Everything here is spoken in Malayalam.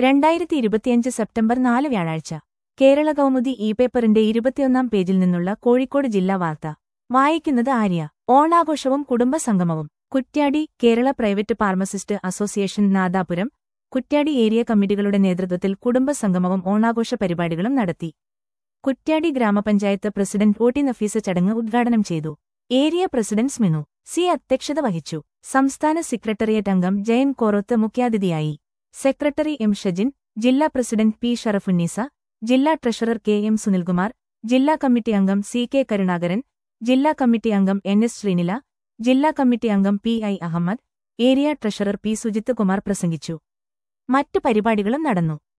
രണ്ടായിരത്തി ഇരുപത്തിയഞ്ച് സെപ്റ്റംബർ നാല് വ്യാഴാഴ്ച കേരള കൗമുദി ഇ പേപ്പറിന്റെ ഇരുപത്തിയൊന്നാം പേജിൽ നിന്നുള്ള കോഴിക്കോട് ജില്ലാ വാർത്ത വായിക്കുന്നത് ആര്യ ഓണാഘോഷവും കുടുംബസംഗമവും Kuttiadi Kerala private pharmacist association Nadapuram Kuttiadi area കമ്മിറ്റികളുടെ നേതൃത്വത്തിൽ കുടുംബസംഗമവും ഓണാഘോഷ പരിപാടികളും നടത്തി കുറ്റ്യാടി ഗ്രാമപഞ്ചായത്ത് പ്രസിഡന്റ് ഒ ടി നഫീസ ചടങ്ങ് ഉദ്ഘാടനം ചെയ്തു ഏരിയ പ്രസിഡന്റ് സ്മിനു സി അധ്യക്ഷത വഹിച്ചു സംസ്ഥാന സെക്രട്ടേറിയറ്റ് അംഗം ജയൻ കോറോത്ത് മുഖ്യാതിഥിയായി സെക്രട്ടറി എം ഷജിൻ ജില്ലാ പ്രസിഡന്റ് പി ഷറഫുന്നീസ ജില്ലാ ട്രഷറർ കെ എം സുനിൽകുമാർ ജില്ലാ കമ്മിറ്റി അംഗം സി കെ കരുണാകരൻ ജില്ലാ കമ്മിറ്റി അംഗം എൻ എസ് ശ്രീനില ജില്ലാ കമ്മിറ്റി അംഗം P I Ahammed area treasurer P Sujith Kumar പ്രസംഗിച്ചു മറ്റു പരിപാടികളും നടന്നു